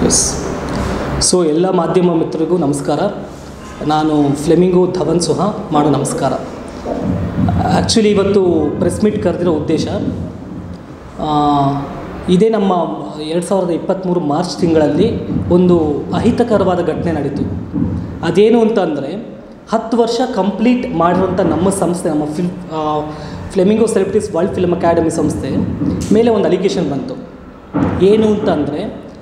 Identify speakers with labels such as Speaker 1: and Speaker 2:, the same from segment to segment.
Speaker 1: S so ಎಲ್ಲ ಮಾಧ್ಯಮ ಮಿತ್ರರಿಗೂ ನಮಸ್ಕಾರ ನಾನು ಫ್ಲೆಮಿಂಗೋ ಧವನ್ ಸುಹಾ ಮಾಡೋ ನಮಸ್ಕಾರ ಆ್ಯಕ್ಚುಲಿ ಇವತ್ತು ಪ್ರೆಸ್ ಮೀಟ್ ಕರೆದಿರೋ ಉದ್ದೇಶ ಆ, ಇದೇ ನಮ್ಮ ಎರಡು ಸಾವಿರದ ಇಪ್ಪತ್ತ್ಮೂರು ಮಾರ್ಚ್ ತಿಂಗಳಲ್ಲಿ ಒಂದು ಅಹಿತಕರವಾದ ಘಟನೆ ನಡೀತು ಅದೇನು ಅಂತ ಅಂದರೆ ಹತ್ತು ವರ್ಷ ಕಂಪ್ಲೀಟ್ ಮಾಡಿರೋಂಥ ನಮ್ಮ ಸಂಸ್ಥೆ ನಮ್ಮ ಫಿಲ್ Flamingo celebrities world film academy ಸಂಸ್ಥೆ ಮೇಲೆ ಒಂದು ಅಲಿಗೇಷನ್ ಬಂತು ಏನು ಅಂತ ಅಂದರೆ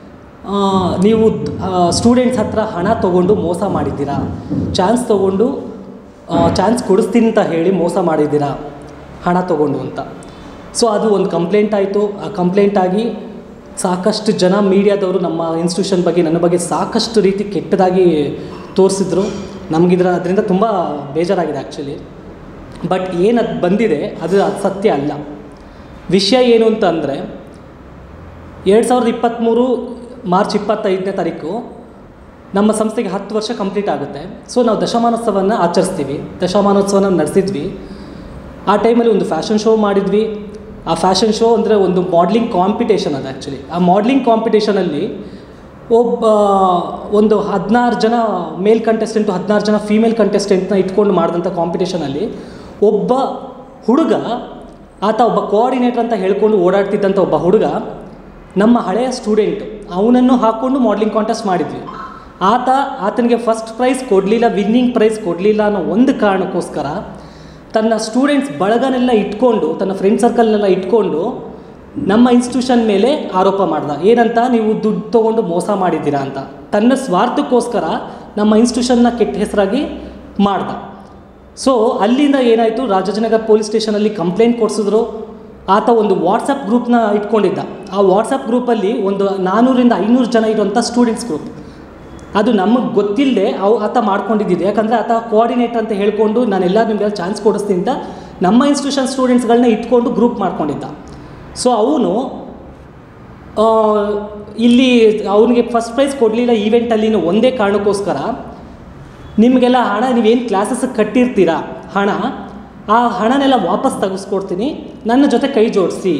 Speaker 1: ನೀವು ಸ್ಟೂಡೆಂಟ್ಸ್ ಹತ್ರ ಹಣ ತೊಗೊಂಡು ಮೋಸ ಮಾಡಿದ್ದೀರಾ ಚಾನ್ಸ್ ತೊಗೊಂಡು ಚಾನ್ಸ್ ಕೊಡಿಸ್ತೀನಿ ಅಂತ ಹೇಳಿ ಮೋಸ ಮಾಡಿದ್ದೀರಾ ಹಣ ತೊಗೊಂಡು ಅಂತ ಸೊ ಅದು ಒಂದು ಕಂಪ್ಲೇಂಟ್ ಆಯಿತು ಆ ಕಂಪ್ಲೇಂಟ್ ಆಗಿ ಸಾಕಷ್ಟು ಜನ ಮೀಡಿಯಾದವರು ನಮ್ಮ ಇನ್ಸ್ಟಿಟ್ಯೂಷನ್ ಬಗ್ಗೆ ನನ್ನ ಬಗ್ಗೆ ಸಾಕಷ್ಟು ರೀತಿ ಕೆಟ್ಟದಾಗಿ ತೋರಿಸಿದ್ರು ನಮಗಿದ್ರ ಅದರಿಂದ ತುಂಬ ಬೇಜಾರಾಗಿದೆ ಆ್ಯಕ್ಚುಲಿ ಬಟ್ ಏನು ಅದು ಬಂದಿದೆ ಅದು ಅದು ಸತ್ಯ ಅಲ್ಲ ವಿಷಯ ಏನು ಅಂತ ಅಂದರೆ ಎರಡು ಸಾವಿರದ ಇಪ್ಪತ್ತ್ಮೂರು ಮಾರ್ಚ್ ಇಪ್ಪತ್ತೈದನೇ ತಾರೀಕು ನಮ್ಮ ಸಂಸ್ಥೆಗೆ ಹತ್ತು ವರ್ಷ ಕಂಪ್ಲೀಟ್ ಆಗುತ್ತೆ ಸೊ ನಾವು ದಶಮಾನೋತ್ಸವನ ಆಚರಿಸ್ತೀವಿ ದಶಮಾನೋತ್ಸವನ ನಡೆಸಿದ್ವಿ ಆ ಟೈಮಲ್ಲಿ ಒಂದು ಫ್ಯಾಷನ್ ಶೋ ಮಾಡಿದ್ವಿ ಆ ಫ್ಯಾಷನ್ ಶೋ ಅಂದರೆ ಒಂದು ಮಾಡ್ಲಿಂಗ್ ಕಾಂಪಿಟೇಷನ್ ಅದು ಆ್ಯಕ್ಚುಲಿ ಆ ಮಾಡ್ಲಿಂಗ್ ಕಾಂಪಿಟೇಷನಲ್ಲಿ ಒಬ್ಬ ಒಂದು ಹದಿನಾರು ಜನ ಮೇಲ್ ಕಂಟೆಸ್ಟೆಂಟು ಹದಿನಾರು ಜನ ಫೀಮೇಲ್ ಕಂಟೆಸ್ಟೆಂಟ್ನ ಇಟ್ಕೊಂಡು ಮಾಡಿದಂಥ ಕಾಂಪಿಟೇಷನಲ್ಲಿ ಒಬ್ಬ ಹುಡುಗ ಆತ ಒಬ್ಬ ಕೋಆರ್ಡಿನೇಟರ್ ಅಂತ ಹೇಳ್ಕೊಂಡು ಓಡಾಡ್ತಿದ್ದಂಥ ಒಬ್ಬ ಹುಡುಗ ನಮ್ಮ ಹಳೆಯ ಸ್ಟೂಡೆಂಟ್ ಅವನನ್ನು ಹಾಕ್ಕೊಂಡು ಮಾಡ್ಲಿಂಗ್ ಕಾಂಟೆಸ್ಟ್ ಮಾಡಿದ್ವಿ ಆತ ಆತನಿಗೆ ಫಸ್ಟ್ ಪ್ರೈಸ್ ಕೊಡಲಿಲ್ಲ ವಿನ್ನಿಂಗ್ ಪ್ರೈಸ್ ಕೊಡಲಿಲ್ಲ ಅನ್ನೋ ಒಂದು ಕಾರಣಕ್ಕೋಸ್ಕರ ತನ್ನ ಸ್ಟೂಡೆಂಟ್ಸ್ ಬಳಗನೆಲ್ಲ ಇಟ್ಕೊಂಡು ತನ್ನ ಫ್ರೆಂಡ್ ಸರ್ಕಲ್ನೆಲ್ಲ ಇಟ್ಕೊಂಡು ನಮ್ಮ ಇನ್ಸ್ಟಿಟ್ಯೂಷನ್ ಮೇಲೆ ಆರೋಪ ಮಾಡ್ದ ಏನಂತ ನೀವು ದುಡ್ಡು ತೊಗೊಂಡು ಮೋಸ ಮಾಡಿದ್ದೀರಾ ಅಂತ ತನ್ನ ಸ್ವಾರ್ಥಕ್ಕೋಸ್ಕರ ನಮ್ಮ ಇನ್ಸ್ಟಿಟ್ಯೂಷನ್ನ ಕೆಟ್ಟ ಹೆಸರಾಗಿ ಮಾಡ್ದ ಸೊ ಅಲ್ಲಿಂದ ಏನಾಯಿತು ರಾಜಾಜಿನಗರ್ ಪೊಲೀಸ್ ಸ್ಟೇಷನಲ್ಲಿ ಕಂಪ್ಲೇಂಟ್ ಕೊಡಿಸಿದ್ರು ಆತ ಒಂದು ವಾಟ್ಸಪ್ ಗ್ರೂಪ್ನ ಇಟ್ಕೊಂಡಿದ್ದ ಆ ವಾಟ್ಸಪ್ ಗ್ರೂಪಲ್ಲಿ ಒಂದು ನಾನ್ನೂರಿಂದ ಐನೂರು ಜನ ಇರುವಂಥ ಸ್ಟೂಡೆಂಟ್ಸ್ ಗ್ರೂಪ್ ಅದು ನಮಗೆ ಗೊತ್ತಿಲ್ಲದೆ ಅವು ಆತ ಮಾಡ್ಕೊಂಡಿದ್ದಿದ್ದು ಯಾಕಂದರೆ ಆತ ಕೋಆರ್ಡಿನೇಟರ್ ಅಂತ ಹೇಳ್ಕೊಂಡು ನಾನೆಲ್ಲ ನಿಮಗೆಲ್ಲ ಚಾನ್ಸ್ ಕೊಡಿಸ್ತೀನಿ ಅಂತ ನಮ್ಮ ಇನ್ಸ್ಟಿಟ್ಯೂಷನ್ ಸ್ಟೂಡೆಂಟ್ಸ್ಗಳನ್ನ ಇಟ್ಕೊಂಡು ಗ್ರೂಪ್ ಮಾಡ್ಕೊಂಡಿದ್ದ ಸೊ ಅವನು ಇಲ್ಲಿ ಅವನಿಗೆ ಫಸ್ಟ್ ಪ್ರೈಸ್ ಕೊಡಲಿಲ್ಲ ಈವೆಂಟಲ್ಲಿನ ಒಂದೇ ಕಾರಣಕ್ಕೋಸ್ಕರ ನಿಮಗೆಲ್ಲ ಹಣ ನೀವೇನು ಕ್ಲಾಸಸ್ಗೆ ಕಟ್ಟಿರ್ತೀರಾ ಹಣ ಆ ಹಣನೆಲ್ಲ ವಾಪಸ್ ತೆಗೆಸ್ಕೊಡ್ತೀನಿ ನನ್ನ ಜೊತೆ ಕೈ ಜೋಡಿಸಿ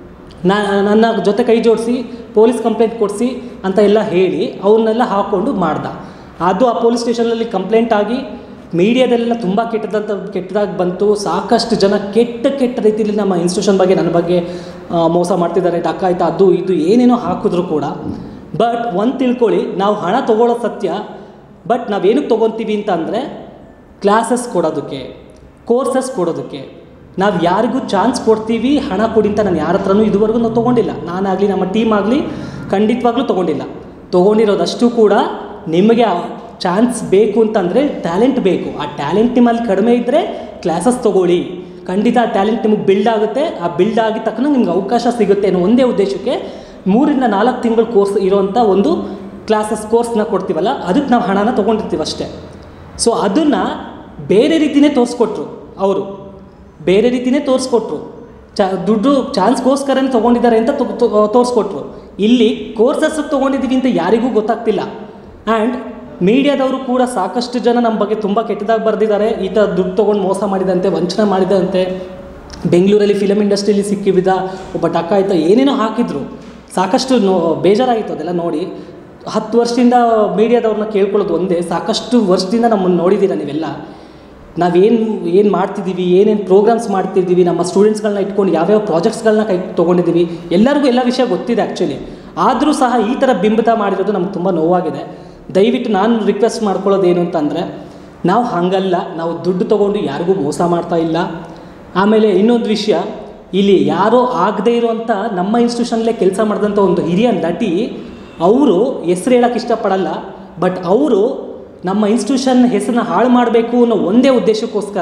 Speaker 1: ನನ್ನ ಜೊತೆ ಕೈ ಜೋಡಿಸಿ ಪೊಲೀಸ್ ಕಂಪ್ಲೇಂಟ್ ಕೊಡಿಸಿ ಅಂತ ಎಲ್ಲ ಹೇಳಿ ಅವನ್ನೆಲ್ಲ ಹಾಕ್ಕೊಂಡು ಮಾಡ್ದ ಅದು ಆ ಪೊಲೀಸ್ ಸ್ಟೇಷನಲ್ಲಿ ಕಂಪ್ಲೇಂಟ್ ಆಗಿ ಮೀಡಿಯಾದಲ್ಲೆಲ್ಲ ತುಂಬ ಕೆಟ್ಟದಂತ ಕೆಟ್ಟದಾಗಿ ಬಂತು ಸಾಕಷ್ಟು ಜನ ಕೆಟ್ಟ ಕೆಟ್ಟ ರೀತಿಯಲ್ಲಿ ನಮ್ಮ ಇನ್ಸ್ಟಿಟ್ಯೂಷನ್ ಬಗ್ಗೆ ನನ್ನ ಬಗ್ಗೆ ಆ, ಮೋಸ ಮಾಡ್ತಿದ್ದಾರೆ ಡಕ್ಕಾಯ್ತು ಅದು ಇದು ಏನೇನೋ ಹಾಕಿದ್ರು ಕೂಡ ಬಟ್ ಒಂದು ತಿಳ್ಕೊಳ್ಳಿ ನಾವು ಹಣ ತೊಗೊಳ್ಳೋದು ಸತ್ಯ ಬಟ್ ನಾವೇನಕ್ಕೆ ತೊಗೊತೀವಿ ಅಂತ ಅಂದರೆ ಕ್ಲಾಸಸ್ ಕೊಡೋದಕ್ಕೆ ಕೋರ್ಸಸ್ ಕೊಡೋದಕ್ಕೆ ನಾವು ಯಾರಿಗೂ ಚಾನ್ಸ್ ಕೊಡ್ತೀವಿ ಹಣ ಕೊಡಿ ಅಂತ ನಾನು ಯಾರ ಹತ್ರನೂ ಇದುವರೆಗೂ ನಾವು ತೊಗೊಂಡಿಲ್ಲ ನಾನಾಗಲಿ ನಮ್ಮ ಟೀಮ್ ಆಗಲಿ ಖಂಡಿತವಾಗ್ಲೂ ತೊಗೊಂಡಿಲ್ಲ ತೊಗೊಂಡಿರೋದಷ್ಟು ಕೂಡ ನಿಮಗೆ ಚಾನ್ಸ್ ಬೇಕು ಅಂತಂದರೆ ಟ್ಯಾಲೆಂಟ್ ಬೇಕು ಆ ಟ್ಯಾಲೆಂಟ್ ನಿಮ್ಮಲ್ಲಿ ಕಡಿಮೆ ಇದ್ದರೆ ಕ್ಲಾಸಸ್ ತೊಗೊಳ್ಳಿ ಖಂಡಿತ ಆ ಟ್ಯಾಲೆಂಟ್ ನಿಮಗೆ ಬಿಲ್ಡ್ ಆಗುತ್ತೆ ಆ ಬಿಲ್ಡ್ ಆಗಿದ ತಕ್ಷಣ ನಿಮ್ಗೆ ಅವಕಾಶ ಸಿಗುತ್ತೆ ಅನ್ನೋ ಒಂದೇ ಉದ್ದೇಶಕ್ಕೆ ಮೂರಿಂದ ನಾಲ್ಕು ತಿಂಗಳು ಕೋರ್ಸ್ ಇರೋವಂಥ ಒಂದು ಕ್ಲಾಸಸ್ ಕೋರ್ಸ್ನ ಕೊಡ್ತೀವಲ್ಲ ಅದಕ್ಕೆ ನಾವು ಹಣನ ತೊಗೊಂಡಿರ್ತೀವಿ ಅಷ್ಟೇ ಸೊ ಅದನ್ನು ಬೇರೆ ರೀತಿಯೇ ತೋರಿಸ್ಕೊಟ್ರು ಅವರು ಬೇರೆ ರೀತಿಯೇ ತೋರಿಸ್ಕೊಟ್ರು ಚ ದುಡ್ಡು ಚಾನ್ಸ್ಗೋಸ್ಕರನೇ ತೊಗೊಂಡಿದ್ದಾರೆ ಅಂತ ತೋರಿಸ್ಕೊಟ್ರು ಇಲ್ಲಿ ಕೋರ್ಸಸ್ ತೊಗೊಂಡಿದ್ದೀವಿ ಅಂತ ಯಾರಿಗೂ ಗೊತ್ತಾಗ್ತಿಲ್ಲ ಆ್ಯಂಡ್ ಮೀಡಿಯಾದವರು ಕೂಡ ಸಾಕಷ್ಟು ಜನ ನಮ್ಮ ಬಗ್ಗೆ ತುಂಬ ಕೆಟ್ಟದಾಗಿ ಬರೆದಿದ್ದಾರೆ ಈ ಥರ ದುಡ್ಡು ತೊಗೊಂಡು ಮೋಸ ಮಾಡಿದಂತೆ ವಂಚನೆ ಮಾಡಿದಂತೆ ಬೆಂಗಳೂರಲ್ಲಿ ಫಿಲಮ್ ಇಂಡಸ್ಟ್ರಿಯಲ್ಲಿ ಸಿಕ್ಕಿಬಿದ್ದ ಒಬ್ಬ ಡಕ್ಕಾಯ್ತ ಏನೇನೋ ಹಾಕಿದ್ರು ಸಾಕಷ್ಟು ನೋ ಬೇಜಾರಾಗಿತ್ತು ಅದೆಲ್ಲ ನೋಡಿ ಹತ್ತು ವರ್ಷದಿಂದ ಮೀಡಿಯಾದವ್ರನ್ನ ಕೇಳ್ಕೊಳ್ಳೋದು ಒಂದೇ ಸಾಕಷ್ಟು ವರ್ಷದಿಂದ ನಮ್ಮನ್ನು ನೋಡಿದ್ದೀರ ನೀವೆಲ್ಲ ನಾವೇನು ಏನು ಮಾಡ್ತಿದ್ದೀವಿ ಏನೇನು ಪ್ರೋಗ್ರಾಮ್ಸ್ ಮಾಡ್ತಿದ್ದೀವಿ ನಮ್ಮ ಸ್ಟೂಡೆಂಟ್ಸ್ಗಳನ್ನ ಇಟ್ಕೊಂಡು ಯಾವ್ಯಾವ ಪ್ರಾಜೆಕ್ಟ್ಸ್ಗಳನ್ನ ಕೈ ತೊಗೊಂಡಿದ್ದೀವಿ ಎಲ್ಲರಿಗೂ ಎಲ್ಲ ವಿಷಯ ಗೊತ್ತಿದೆ ಆ್ಯಕ್ಚುಲಿ ಆದರೂ ಸಹ ಈ ಥರ ಬಿಂಬಿತ ಮಾಡಿರೋದು ನಮ್ಗೆ ತುಂಬ ನೋವಾಗಿದೆ ದಯವಿಟ್ಟು ನಾನು ರಿಕ್ವೆಸ್ಟ್ ಮಾಡ್ಕೊಳ್ಳೋದು ಏನು ಅಂತಂದರೆ ನಾವು ಹಾಗಲ್ಲ ನಾವು ದುಡ್ಡು ತೊಗೊಂಡು ಯಾರಿಗೂ ಮೋಸ ಮಾಡ್ತಾ ಇಲ್ಲ ಆಮೇಲೆ ಇನ್ನೊಂದು ವಿಷಯ ಇಲ್ಲಿ ಯಾರೋ ಆಗದೇ ಇರುವಂಥ ನಮ್ಮ ಇನ್ಸ್ಟಿಟ್ಯೂಷನ್ಲೇ ಕೆಲಸ ಮಾಡಿದಂಥ ಒಂದು ಹಿರಿಯ ನಟಿ ಅವರು ಹೆಸ್ರು ಹೇಳೋಕ್ಕೆ ಇಷ್ಟಪಡಲ್ಲ ಬಟ್ ಅವರು ನಮ್ಮ ಇನ್ಸ್ಟಿಟ್ಯೂಷನ್ ಹೆಸರನ್ನ ಹಾಳು ಮಾಡಬೇಕು ಅನ್ನೋ ಒಂದೇ ಉದ್ದೇಶಕ್ಕೋಸ್ಕರ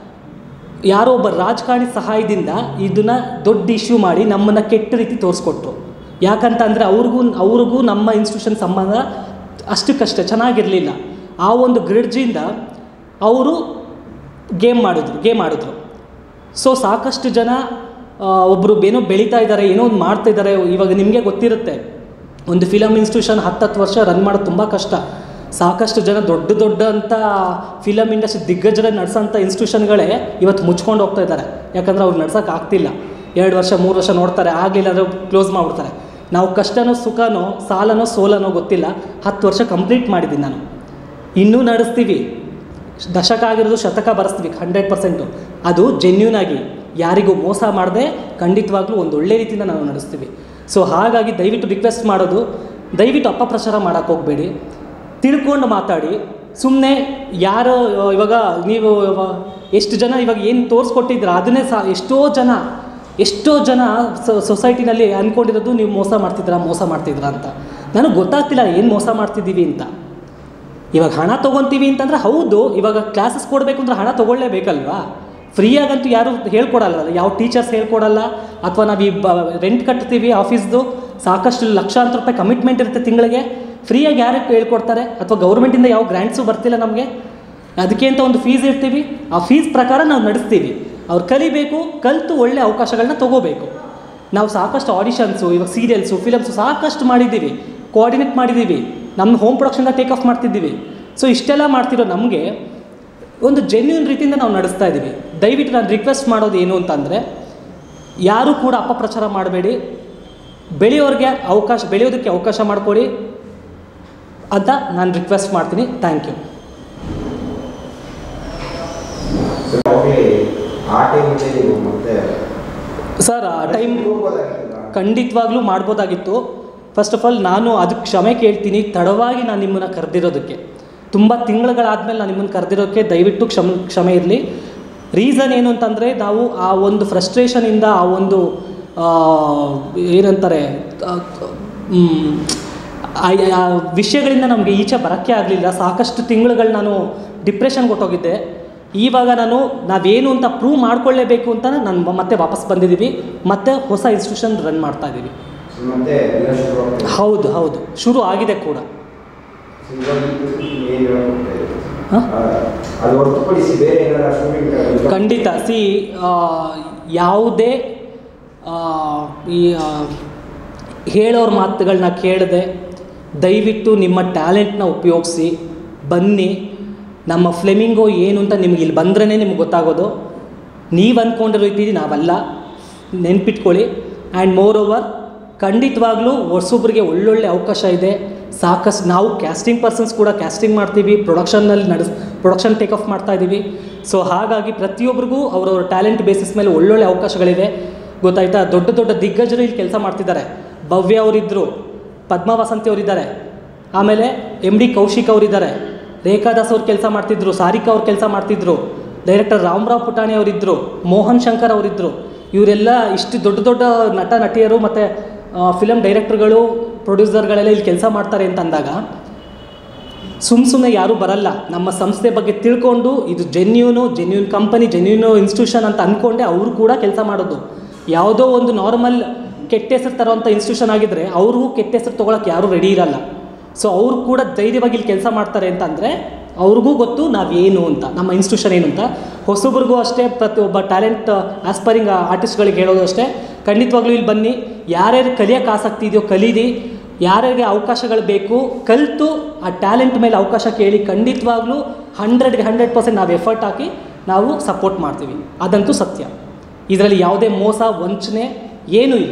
Speaker 1: ಯಾರೋ ಒಬ್ಬ ರಾಜಕಾರಣಿ ಸಹಾಯದಿಂದ ಇದನ್ನು ದೊಡ್ಡ ಇಶ್ಯೂ ಮಾಡಿ ನಮ್ಮನ್ನು ಕೆಟ್ಟ ರೀತಿ ತೋರಿಸ್ಕೊಟ್ರು ಯಾಕಂತ ಅಂದರೆ ಅವ್ರಿಗೂ ಅವ್ರಿಗೂ ನಮ್ಮ ಇನ್ಸ್ಟಿಟ್ಯೂಷನ್ ಸಂಬಂಧ ಅಷ್ಟಕ್ಕಷ್ಟೇ ಚೆನ್ನಾಗಿರಲಿಲ್ಲ ಆ ಒಂದು ಗ್ರಿಡ್ಜಿಂದ ಅವರು ಗೇಮ್ ಮಾಡಿದ್ರು ಗೇಮ್ ಆಡಿದ್ರು ಸೊ ಸಾಕಷ್ಟು ಜನ ಒಬ್ಬರು ಏನೋ ಬೆಳೀತಾ ಇದ್ದಾರೆ ಏನೋ ಒಂದು ಮಾಡ್ತಾ ಇದ್ದಾರೆ ಇವಾಗ ನಿಮಗೆ ಗೊತ್ತಿರುತ್ತೆ ಒಂದು ಫಿಲಮ್ ಇನ್ಸ್ಟಿಟ್ಯೂಷನ್ ಹತ್ತತ್ತು ವರ್ಷ ರನ್ ಮಾಡೋದು ತುಂಬ ಕಷ್ಟ ಸಾಕಷ್ಟು ಜನ ದೊಡ್ಡ ದೊಡ್ಡ ಅಂತ ಫಿಲಮ್ ಇಂಡಸ್ಟ್ರಿ ದಿಗ್ಗಜರ ನಡೆಸೋಂಥ ಇನ್ಸ್ಟಿಟ್ಯೂಷನ್ಗಳೇ ಇವತ್ತು ಮುಚ್ಕೊಂಡು ಹೋಗ್ತಾ ಇದ್ದಾರೆ ಯಾಕಂದರೆ ಅವ್ರು ನಡ್ಸೋಕೆ ಆಗ್ತಿಲ್ಲ ಎರಡು ವರ್ಷ ಮೂರು ವರ್ಷ ನೋಡ್ತಾರೆ ಆಗಲಿಲ್ಲ ಅಂದರೆ ಕ್ಲೋಸ್ ಮಾಡಿಬಿಡ್ತಾರೆ ನಾವು ಕಷ್ಟನೋ ಸುಖನೋ ಸಾಲನೋ ಸೋಲನೋ ಗೊತ್ತಿಲ್ಲ ಹತ್ತು ವರ್ಷ ಕಂಪ್ಲೀಟ್ ಮಾಡಿದ್ದೀನಿ ನಾನು ಇನ್ನೂ ನಡೆಸ್ತೀವಿ ದಶಕ ಆಗಿರೋದು ಶತಕ ಬರೆಸ್ತೀವಿ ಹಂಡ್ರೆಡ್ ಪರ್ಸೆಂಟು ಅದು ಜೆನ್ಯೂನ್ ಆಗಿ ಯಾರಿಗೂ ಮೋಸ ಮಾಡದೆ ಖಂಡಿತವಾಗ್ಲೂ ಒಂದು ಒಳ್ಳೆ ರೀತಿಯಿಂದ ನಾವು ನಡೆಸ್ತೀವಿ ಸೊ ಹಾಗಾಗಿ ದಯವಿಟ್ಟು ರಿಕ್ವೆಸ್ಟ್ ಮಾಡೋದು ದಯವಿಟ್ಟು ಅಪಪ್ರಚಾರ ಮಾಡೋಕ್ಕೆ ಹೋಗಬೇಡಿ ತಿಳ್ಕೊಂಡು ಮಾತಾಡಿ ಸುಮ್ಮನೆ ಯಾರೋ ಇವಾಗ ನೀವು ಇವ- ಎಷ್ಟು ಜನ ಇವಾಗ ಏನು ತೋರಿಸ್ಕೊಟ್ಟಿದ್ರ ಅದನ್ನೇ ಸಹ ಎಷ್ಟೋ ಜನ ಎಷ್ಟೋ ಜನ ಸೊಸೈಟಿನಲ್ಲಿ ಅಂದ್ಕೊಂಡಿರೋದು ನೀವು ಮೋಸ ಮಾಡ್ತಿದ್ದೀರಾ ಮೋಸ ಮಾಡ್ತಿದ್ದೀರಾ ಅಂತ ನನಗೆ ಗೊತ್ತಾಗ್ತಿಲ್ಲ ಏನು ಮೋಸ ಮಾಡ್ತಿದ್ದೀವಿ ಅಂತ ಇವಾಗ ಹಣ ತೊಗೊತೀವಿ ಅಂತಂದ್ರೆ ಹೌದು ಇವಾಗ ಕ್ಲಾಸಸ್ ಕೊಡಬೇಕು ಅಂದ್ರೆ ಹಣ ತೊಗೊಳ್ಳೇಬೇಕಲ್ವಾ ಫ್ರೀಯಾಗಂತೂ ಯಾರು ಹೇಳ್ಕೊಡಲ್ಲ ಯಾವ ಟೀಚರ್ಸ್ ಹೇಳ್ಕೊಡಲ್ಲ ಅಥವಾ ನಾವು ಈ ಬ ರೆಂಟ್ ಕಟ್ತೀವಿ ಆಫೀಸ್ದು ಸಾಕಷ್ಟು ಲಕ್ಷಾಂತರ ರೂಪಾಯಿ ಕಮಿಟ್ಮೆಂಟ್ ಇರುತ್ತೆ ತಿಂಗಳಿಗೆ ಫ್ರೀಯಾಗಿ ಯಾರು ಹೇಳ್ಕೊಡ್ತಾರೆ ಅಥವಾ ಗೌರ್ಮೆಂಟಿಂದ ಯಾವ ಗ್ರ್ಯಾಂಟ್ಸು ಬರ್ತಿಲ್ಲ ನಮಗೆ ಅದಕ್ಕೆ ಅಂತ ಒಂದು ಫೀಸ್ ಇರ್ತೀವಿ ಆ ಫೀಸ್ ಪ್ರಕಾರ ನಾವು ನಡೆಸ್ತೀವಿ ಅವ್ರು ಕಲಿಬೇಕು ಕಲಿತು ಒಳ್ಳೆ ಅವಕಾಶಗಳನ್ನ ತೊಗೋಬೇಕು ನಾವು ಸಾಕಷ್ಟು ಆಡಿಷನ್ಸು ಇವಾಗ ಸೀರಿಯಲ್ಸು ಫಿಲಮ್ಸು ಸಾಕಷ್ಟು ಮಾಡಿದ್ದೀವಿ ಕೋಆರ್ಡಿನೇಟ್ ಮಾಡಿದ್ದೀವಿ ನಮ್ಮ ಹೋಮ್ ಪ್ರೊಡಕ್ಷನ್ಗೆ ಟೇಕ್ ಆಫ್ ಮಾಡ್ತಿದ್ದೀವಿ ಸೊ ಇಷ್ಟೆಲ್ಲ ಮಾಡ್ತಿರೋ ನಮಗೆ ಒಂದು ಜೆನ್ಯೂನ್ ರೀತಿಯಿಂದ ನಾವು ನಡೆಸ್ತಾ ಇದ್ದೀವಿ ದಯವಿಟ್ಟು ನಾನು ರಿಕ್ವೆಸ್ಟ್ ಮಾಡೋದು ಏನು ಅಂತಂದರೆ ಯಾರೂ ಕೂಡ ಅಪಪ್ರಚಾರ ಮಾಡಬೇಡಿ ಬೆಳೆಯೋರಿಗೆ ಅವಕಾಶ ಬೆಳೆಯೋದಕ್ಕೆ ಅವಕಾಶ ಮಾಡಿಕೊಡಿ ಅಂತ ನಾನು ರಿಕ್ವೆಸ್ಟ್ ಮಾಡ್ತೀನಿ ಥ್ಯಾಂಕ್ ಯು
Speaker 2: ಸರ್ ಅವಾಗಲೇ ಆ ಟೈಮಲ್ಲಿ ನೀವು ಮತ್ತೆ
Speaker 1: ಸರ್ ಆ ಟೈಮ್
Speaker 2: ಹೋಗ್ಬೋದಾಗಿತ್ತಲ್ಲ?
Speaker 1: ಖಂಡಿತವಾಗ್ಲೂ ಮಾಡ್ಬೋದಾಗಿತ್ತು ಫಸ್ಟ್ ಆಫ್ ಆಲ್ ನಾನು ಅದಕ್ಕೆ ಕ್ಷಮೆ ಕೇಳ್ತೀನಿ ತಡವಾಗಿ ನಾನು ನಿಮ್ಮನ್ನು ಕರೆದಿರೋದಕ್ಕೆ ತುಂಬ ತಿಂಗಳುಗಳಾದಮೇಲೆ ನಾನು ನಿಮ್ಮನ್ನು ಕರೆದಿರೋಕ್ಕೆ ದಯವಿಟ್ಟು ಕ್ಷಮ ಕ್ಷಮೆ ಇರಲಿ ರೀಸನ್ ಏನು ಅಂತಂದರೆ ನಾವು ಆ ಒಂದು ಫ್ರಸ್ಟ್ರೇಷನಿಂದ ಆ ಒಂದು ಆ, ಏನಂತಾರೆ ಆ, ಮ್, ಆ- ಆ ವಿಷಯಗಳಿಂದ ನಮಗೆ ಈಚೆ ಬರೋಕ್ಕೆ ಆಗಲಿಲ್ಲ ಸಾಕಷ್ಟು ತಿಂಗಳುಗಳು ನಾನು ಡಿಪ್ರೆಷನ್ಗೆ ಹೊಟ್ಟೋಗಿದ್ದೆ ಇವಾಗ ನಾನು ನಾವೇನು ಅಂತ ಪ್ರೂವ್ ಮಾಡ್ಕೊಳ್ಳೇಬೇಕು ಅಂತ ನಾನು ಮತ್ತೆ ವಾಪಸ್ ಬಂದಿದ್ದೀವಿ ಮತ್ತೆ ಹೊಸ ಇನ್ಸ್ಟಿಟ್ಯೂಷನ್ ರನ್ ಮಾಡ್ತಾ ಇದ್ದೀವಿ
Speaker 2: ಸೊ ಮತ್ತೆ ಎಲ್ಲ ಶುರು ಆಗ್ತದೆ.
Speaker 1: ಹೌದು ಹೌದು ಶುರು ಆಗಿದೆ ಕೂಡ
Speaker 2: ಸೊ ಇವಾಗ ಏನು ಹೇಳಕ್ ಹೋಗ್ತಾ ಇದ್ದೀರಿ?
Speaker 1: ಹಾಂ
Speaker 2: ಆ, ಅದು ಹೊರತುಪಡಿಸಿ ಬೇರೆ ಏನಾರ ಶೂಟಿಂಗ್
Speaker 1: ಖಂಡಿತ ಸಿ ಯಾವುದೇ ಆ, ಈ ಆ, ಹೇಳೋರ ಮಾತುಗಳನ್ನ ಕೇಳದೆ ದಯವಿಟ್ಟು ನಿಮ್ಮ ಟ್ಯಾಲೆಂಟ್ನ ಉಪಯೋಗಿಸಿ ಬನ್ನಿ ನಮ್ಮ ಫ್ಲೆಮಿಂಗೋ ಏನು ಅಂತ ನಿಮ್ಗೆ ಇಲ್ಲಿ ಬಂದ್ರೇ ನಿಮ್ಗೆ ಗೊತ್ತಾಗೋದು ನೀವು ಅಂದ್ಕೊಂಡಿರೋ ರೀತಿ ನಾವಲ್ಲ ನೆನ್ಪಿಟ್ಕೊಳ್ಳಿ ಆ್ಯಂಡ್ ಮೋರ್ ಓವರ್ ಖಂಡಿತವಾಗ್ಲೂ ಹೊಸೊಬ್ರಿಗೆ ಒಳ್ಳೊಳ್ಳೆ ಅವಕಾಶ ಇದೆ ಸಾಕಷ್ಟು ನಾವು ಕ್ಯಾಸ್ಟಿಂಗ್ ಪರ್ಸನ್ಸ್ ಕೂಡ ಕ್ಯಾಸ್ಟಿಂಗ್ ಮಾಡ್ತೀವಿ ಪ್ರೊಡಕ್ಷನ್ನಲ್ಲಿ ನಡೆಸ್ ಪ್ರೊಡಕ್ಷನ್ ಟೇಕ್ ಆಫ್ ಮಾಡ್ತಾ ಇದ್ದೀವಿ ಸೊ ಹಾಗಾಗಿ ಪ್ರತಿಯೊಬ್ಬರಿಗೂ ಅವರವ್ರ ಟ್ಯಾಲೆಂಟ್ ಬೇಸಿಸ್ ಮೇಲೆ ಒಳ್ಳೊಳ್ಳೆ ಅವಕಾಶಗಳಿವೆ ಗೊತ್ತಾಯ್ತಾ ದೊಡ್ಡ ದೊಡ್ಡ ದಿಗ್ಗಜರು ಇಲ್ಲಿ ಕೆಲಸ ಮಾಡ್ತಿದ್ದಾರೆ ಭವ್ಯ ಅವರಿದ್ದರು ಪದ್ಮ ವಸಂತಿ ಅವರಿದ್ದಾರೆ ಆಮೇಲೆ ಎಮ್ ಡಿ ಕೌಶಿಕ್ ಅವರಿದ್ದಾರೆ ರೇಖಾದಾಸ್ ಅವ್ರು ಕೆಲಸ ಮಾಡ್ತಿದ್ರು ಸಾರಿಕಾ ಅವ್ರು ಕೆಲಸ ಮಾಡ್ತಿದ್ರು ಡೈರೆಕ್ಟರ್ ರಾಮರಾವ್ ಪುಟಾಣಿ ಅವರಿದ್ದರು ಮೋಹನ್ ಶಂಕರ್ ಅವರಿದ್ದರು ಇವರೆಲ್ಲ ಇಷ್ಟು ದೊಡ್ಡ ದೊಡ್ಡ ನಟ ನಟಿಯರು ಮತ್ತು ಫಿಲಮ್ ಡೈರೆಕ್ಟರ್ಗಳು ಪ್ರೊಡ್ಯೂಸರ್ಗಳೆಲ್ಲ ಇಲ್ಲಿ ಕೆಲಸ ಮಾಡ್ತಾರೆ ಅಂತ ಅಂದಾಗ ಸುಮ್ಮ ಸುಮ್ಮನೆ ಯಾರೂ ಬರಲ್ಲ ನಮ್ಮ ಸಂಸ್ಥೆ ಬಗ್ಗೆ ತಿಳ್ಕೊಂಡು ಇದು genuine genuine company genuine institution ಅಂತ ಅಂದ್ಕೊಂಡೆ ಅವರು ಕೂಡ ಕೆಲಸ ಮಾಡೋದು ಯಾವುದೋ ಒಂದು ನಾರ್ಮಲ್ ಕೆಟ್ಟ ಹೆಸರು ತರೋವಂಥ ಇನ್ಸ್ಟಿಟ್ಯೂಷನ್ ಆಗಿದ್ದರೆ ಅವ್ರಿಗೂ ಕೆಟ್ಟ ಹೆಸರು ತೊಗೊಳಕ್ಕೆ ಯಾರೂ ರೆಡಿ ಇರಲ್ಲ ಸೊ ಅವ್ರು ಕೂಡ ಧೈರ್ಯವಾಗಿ ಇಲ್ಲಿ ಕೆಲಸ ಮಾಡ್ತಾರೆ ಅಂತಂದರೆ ಅವ್ರಿಗೂ ಗೊತ್ತು ನಾವೇನು ಅಂತ ನಮ್ಮ ಇನ್ಸ್ಟಿಟ್ಯೂಷನ್ ಏನು ಅಂತ ಹೊಸಬ್ರಿಗೂ ಅಷ್ಟೇ ಪ್ರತಿಯೊಬ್ಬ ಟ್ಯಾಲೆಂಟ್ ಆಸ್ಪೈರಿಂಗ್ ಆರ್ಟಿಸ್ಟ್ಗಳಿಗೆ ಹೇಳೋದು ಅಷ್ಟೇ ಖಂಡಿತವಾಗ್ಲೂ ಇಲ್ಲಿ ಬನ್ನಿ ಯಾರ್ಯಾರು ಕಲಿಯೋಕ್ಕೆ ಆಸಕ್ತಿ ಇದೆಯೋ ಕಲೀರಿ ಯಾರ್ಯಾರಿಗೆ ಅವಕಾಶಗಳು ಬೇಕು ಕಲಿತು ಆ ಟ್ಯಾಲೆಂಟ್ ಮೇಲೆ ಅವಕಾಶ ಕೇಳಿ ಖಂಡಿತವಾಗ್ಲೂ ಹಂಡ್ರೆಡ್ಗೆ ಹಂಡ್ರೆಡ್ ಪರ್ಸೆಂಟ್ ನಾವು ಎಫರ್ಟ್ ಹಾಕಿ ನಾವು ಸಪೋರ್ಟ್ ಮಾಡ್ತೀವಿ ಅದಂತೂ ಸತ್ಯ ಇದರಲ್ಲಿ ಯಾವುದೇ ಮೋಸ ವಂಚನೆ ಏನೂ ಇಲ್ಲ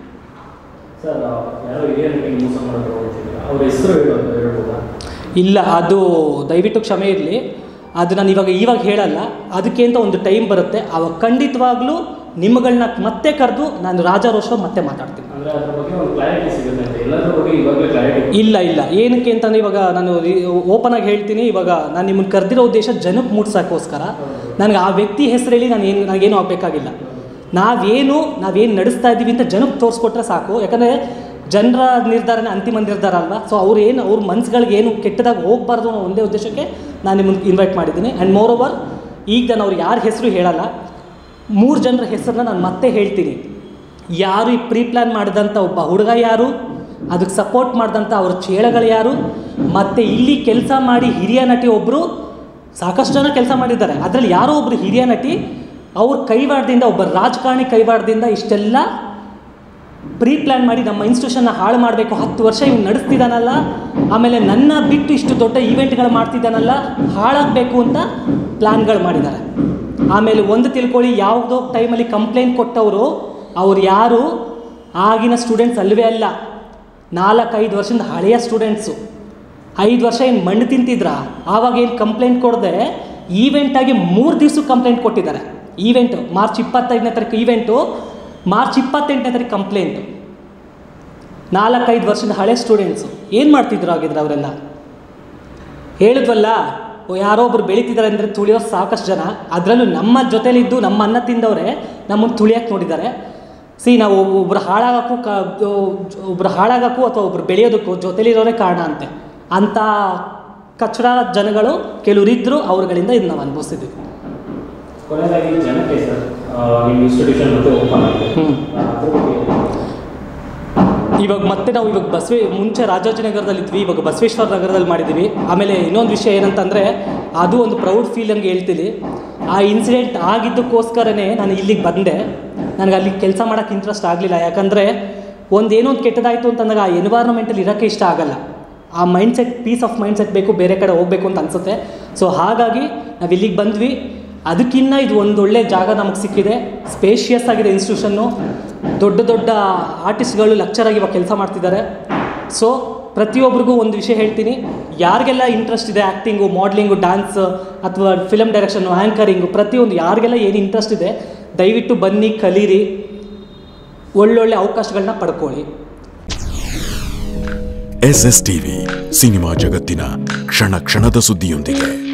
Speaker 3: ಸರ್ ಯಾರೋ ಹಿರಿಯ ನಟಿಗೆ ಮೋಸ ಮಾಡೋದು ಹೋಗ್ತಿದ್ದಾರೆ ಅವ್ರ ಹೆಸರು ಹೇಳೋದು ಹೇಳ್ಬೋದಾ
Speaker 1: ಇಲ್ಲ ಅದು ದಯವಿಟ್ಟು ಕ್ಷಮೆ ಇರಲಿ ಅದು ನಾನು ಇವಾಗ ಇವಾಗ ಹೇಳಲ್ಲ ಅದಕ್ಕೆ ಅಂತ ಒಂದು ಟೈಮ್ ಬರುತ್ತೆ ಆವಾಗ ಖಂಡಿತವಾಗ್ಲೂ ನಿಮ್ಮಗಳನ್ನ ಮತ್ತೆ ಕರೆದು ನಾನು ರಾಜಾರೋಷ ಮತ್ತೆ ಮಾತಾಡ್ತೀನಿ
Speaker 3: ಅಂದರೆ ಅದ್ರ ಬಗ್ಗೆ ಒಂದು ಕ್ಲಾರಿಟಿ ಸಿಗುತ್ತೆ ಅಂತ ಎಲ್ಲದ್ರ ಬಗ್ಗೆ ಇವಾಗಲೇ ಕ್ಲಾರಿಟಿ
Speaker 1: ಇಲ್ಲ ಇಲ್ಲ ಏನಕ್ಕೆ ಅಂತಂದ್ರೆ ಇವಾಗ ನಾನು ಓಪನ್ ಆಗಿ ಹೇಳ್ತೀನಿ ಇವಾಗ ನಾನು ನಿಮ್ಮನ್ನು ಕರೆದಿರೋ ಉದ್ದೇಶ ಜನಕ್ಕೆ ಮುಟ್ಸೋಕ್ಕೋಸ್ಕರ ನನಗೆ ಆ ವ್ಯಕ್ತಿ ಹೆಸರು ಹೇಳಿ ನಾನು ಏನು ನನಗೇನು ಆಗಬೇಕಾಗಿಲ್ಲ ನಾವೇನು ನಾವೇನು ನಡೆಸ್ತಾ ಇದ್ದೀವಿ ಅಂತ ಜನಕ್ಕೆ ತೋರಿಸ್ಕೊಟ್ರೆ ಸಾಕು ಯಾಕಂದರೆ ಜನರ ನಿರ್ಧಾರನೇ ಅಂತಿಮ ನಿರ್ಧಾರ ಅಲ್ವಾ ಸೊ ಅವ್ರು ಏನು ಅವ್ರ ಮನ್ಸುಗಳಿಗೆ ಏನು ಕೆಟ್ಟದಾಗಿ ಹೋಗಬಾರ್ದು ಅನ್ನೋ ಒಂದೇ ಉದ್ದೇಶಕ್ಕೆ ನಾನು ನಿಮ್ಮನ್ನು ಇನ್ವೈಟ್ ಮಾಡಿದ್ದೀನಿ ಆ್ಯಂಡ್ ಮೋರ್ ಓವರ್ ಈಗ ನಾನು ಅವ್ರು ಯಾರ ಹೆಸರು ಹೇಳಲ್ಲ ಮೂರು ಜನರ ಹೆಸರನ್ನ ನಾನು ಮತ್ತೆ ಹೇಳ್ತೀನಿ ಯಾರು ಈ ಪ್ರೀ ಪ್ಲ್ಯಾನ್ ಮಾಡಿದಂಥ ಒಬ್ಬ ಹುಡುಗ ಯಾರು ಅದಕ್ಕೆ ಸಪೋರ್ಟ್ ಮಾಡಿದಂಥ ಅವ್ರ ಚೇಳಗಳು ಯಾರು ಮತ್ತು ಇಲ್ಲಿ ಕೆಲಸ ಮಾಡಿ ಹಿರಿಯ ನಟಿ ಒಬ್ಬರು ಸಾಕಷ್ಟು ಜನ ಕೆಲಸ ಮಾಡಿದ್ದಾರೆ ಅದರಲ್ಲಿ ಯಾರೋ ಒಬ್ಬರು ಹಿರಿಯ ನಟಿ ಅವ್ರ ಕೈವಾಡದಿಂದ ಒಬ್ಬ ರಾಜಕಾರಣಿ ಕೈವಾಡದಿಂದ ಇಷ್ಟೆಲ್ಲ ಪ್ರೀ ಪ್ಲ್ಯಾನ್ ಮಾಡಿ ನಮ್ಮ ಇನ್ಸ್ಟಿಟ್ಯೂಷನ್ನ ಹಾಳು ಮಾಡಬೇಕು ಹತ್ತು ವರ್ಷ ಇವ್ನು ನಡೆಸ್ತಿದ್ದಾನಲ್ಲ ಆಮೇಲೆ ನನ್ನ ಬಿಟ್ಟು ಇಷ್ಟು ದೊಡ್ಡ ಈವೆಂಟ್ಗಳು ಮಾಡ್ತಿದ್ದಾನಲ್ಲ ಹಾಳಾಗಬೇಕು ಅಂತ ಪ್ಲ್ಯಾನ್ಗಳು ಮಾಡಿದ್ದಾರೆ ಆಮೇಲೆ ಒಂದು ತಿಳ್ಕೊಳ್ಳಿ ಯಾವುದೋ ಟೈಮಲ್ಲಿ ಕಂಪ್ಲೇಂಟ್ ಕೊಟ್ಟವರು ಅವ್ರು ಯಾರು ಆಗಿನ ಸ್ಟೂಡೆಂಟ್ಸ್ ಅಲ್ಲವೇ ಅಲ್ಲ ನಾಲ್ಕೈದು ವರ್ಷದಿಂದ ಹಳೆಯ ಸ್ಟೂಡೆಂಟ್ಸು ಐದು ವರ್ಷ ಏನು ಮಣ್ಣು ತಿಂತಿದ್ರ ಆವಾಗ ಏನು ಕಂಪ್ಲೇಂಟ್ ಕೊಡದೆ ಈವೆಂಟಾಗಿ ಮೂರು ದಿವ್ಸಕ್ಕೆ ಕಂಪ್ಲೇಂಟ್ ಕೊಟ್ಟಿದ್ದಾರೆ ಈವೆಂಟು ಮಾರ್ಚ್ ಇಪ್ಪತ್ತೈದನೇ ತಾರೀಕು ಈವೆಂಟು ಮಾರ್ಚ್ ಇಪ್ಪತ್ತೆಂಟನೇ ತಾರೀಕು ಕಂಪ್ಲೇಂಟು ನಾಲ್ಕೈದು ವರ್ಷದ ಹಳೆ ಸ್ಟೂಡೆಂಟ್ಸು ಏನು ಮಾಡ್ತಿದ್ರು ಆಗಿದ್ರೆ ಅವರೆಲ್ಲ ಹೇಳಿದ್ವಲ್ಲ ಓ, ಯಾರೋ ಒಬ್ರು ಬೆಳೀತಿದ್ದಾರೆ ಅಂದರೆ ತುಳಿಯೋರು ಸಾಕಷ್ಟು ಜನ ಅದರಲ್ಲೂ ನಮ್ಮ ಜೊತೆಲಿದ್ದು ನಮ್ಮ ಅನ್ನ ತಿಂದವರೇ ನಮ್ಮನ್ನು ತುಳಿಯಕ್ಕೆ ನೋಡಿದ್ದಾರೆ ಸಿ ನಾವು ಒಬ್ರು ಹಾಳಾಗಕ್ಕೂ ಕ ಒಬ್ರು ಹಾಳಾಗಕ್ಕೂ ಅಥವಾ ಒಬ್ರು ಬೆಳೆಯೋದಕ್ಕೂ ಜೊತೆಲಿರೋರೇ ಕಾರಣ ಅಂತೆ ಅಂಥ ಕಚ್ಚಡ ಜನಗಳು ಕೆಲವರು ಇದ್ದರು ಅವ್ರುಗಳಿಂದ ಇದು ನಾವು ಅನುಭವಿಸಿದ್ವಿ
Speaker 3: ಕೊನೆಯದಾಗಿ ಜನಕ್ಕೆ ಸರ್ ನಿಮ್ಮ ಇನ್ಸ್ಟಿಟ್ಯೂಷನ್ ಮತ್ತೆ ಓಪನ್ ಆಗಿದೆ
Speaker 1: ಹ್ಮ್.
Speaker 3: ಅದ್ರ ಬಗ್ಗೆ
Speaker 1: ಇವಾಗ ಮತ್ತೆ ನಾವು ಇವಾಗ ಬಸವೇ ಮುಂಚೆ ರಾಜಾಜಿನಗರದಲ್ಲಿ ಇದ್ವಿ ಇವಾಗ ಬಸವೇಶ್ವರ ನಗರದಲ್ಲಿ ಮಾಡಿದ್ದೀವಿ ಆಮೇಲೆ ಇನ್ನೊಂದು ವಿಷಯ ಏನಂತಂದರೆ ಅದು ಒಂದು ಪ್ರೌಡ್ ಫೀಲ್ ಹಂಗೆ ಹೇಳ್ತೀನಿ ಆ ಇನ್ಸಿಡೆಂಟ್ ಆಗಿದ್ದಕ್ಕೋಸ್ಕರನೇ ನಾನು ಇಲ್ಲಿಗೆ ಬಂದೆ ನನಗೆ ಅಲ್ಲಿ ಕೆಲಸ ಮಾಡೋಕ್ಕೆ ಇಂಟ್ರೆಸ್ಟ್ ಆಗಲಿಲ್ಲ ಯಾಕಂದರೆ ಒಂದು ಏನೋ ಒಂದು ಕೆಟ್ಟದಾಯಿತು ಅಂತಂದಾಗ ಆ ಎನ್ವೈರ್ಮೆಂಟಲ್ಲಿ ಇರೋಕ್ಕೆ ಇಷ್ಟ ಆಗಲ್ಲ ಆ ಮೈಂಡ್ಸೆಟ್ ಪೀಸ್ ಆಫ್ ಮೈಂಡ್ಸೆಟ್ ಬೇಕು ಬೇರೆ ಕಡೆ ಹೋಗಬೇಕು ಅಂತ ಅನಿಸುತ್ತೆ ಸೊ ಹಾಗಾಗಿ ನಾವು ಇಲ್ಲಿಗೆ ಬಂದ್ವಿ ಅದಕ್ಕಿನ್ನ ಇದು ಒಂದು ಒಳ್ಳೆ ಜಾಗ ನಮಗೆ ಸಿಕ್ಕಿದೆ ಸ್ಪೇಷಿಯಸ್ ಆಗಿದೆ ಇನ್ಸ್ಟಿಟ್ಯೂಷನ್ನು ದೊಡ್ಡ ದೊಡ್ಡ ಆರ್ಟಿಸ್ಟ್ಗಳು ಲೆಕ್ಚರ್ ಆಗಿ ಇವಾಗ ಕೆಲಸ ಮಾಡ್ತಿದ್ದಾರೆ ಸೊ ಪ್ರತಿಯೊಬ್ಬರಿಗೂ ಒಂದು ವಿಷಯ ಹೇಳ್ತೀನಿ ಯಾರಿಗೆಲ್ಲ ಇಂಟ್ರೆಸ್ಟ್ ಇದೆ ಆ್ಯಕ್ಟಿಂಗು ಮಾಡ್ಲಿಂಗು ಡ್ಯಾನ್ಸ್ ಅಥವಾ ಫಿಲಮ್ ಡೈರೆಕ್ಷನ್ನು ಆ್ಯಂಕರಿಂಗು ಪ್ರತಿಯೊಂದು ಯಾರಿಗೆಲ್ಲ ಏನು ಇಂಟ್ರೆಸ್ಟ್ ಇದೆ ದಯವಿಟ್ಟು ಬನ್ನಿ ಕಲೀರಿ ಒಳ್ಳೊಳ್ಳೆ ಅವಕಾಶಗಳನ್ನ ಪಡ್ಕೊಳ್ಳಿ
Speaker 4: ಎಸ್ ಎಸ್ ಟಿವಿ ಸಿನಿಮಾ ಜಗತ್ತಿನ ಕ್ಷಣ ಕ್ಷಣದ ಸುದ್ದಿಯೊಂದಿಗೆ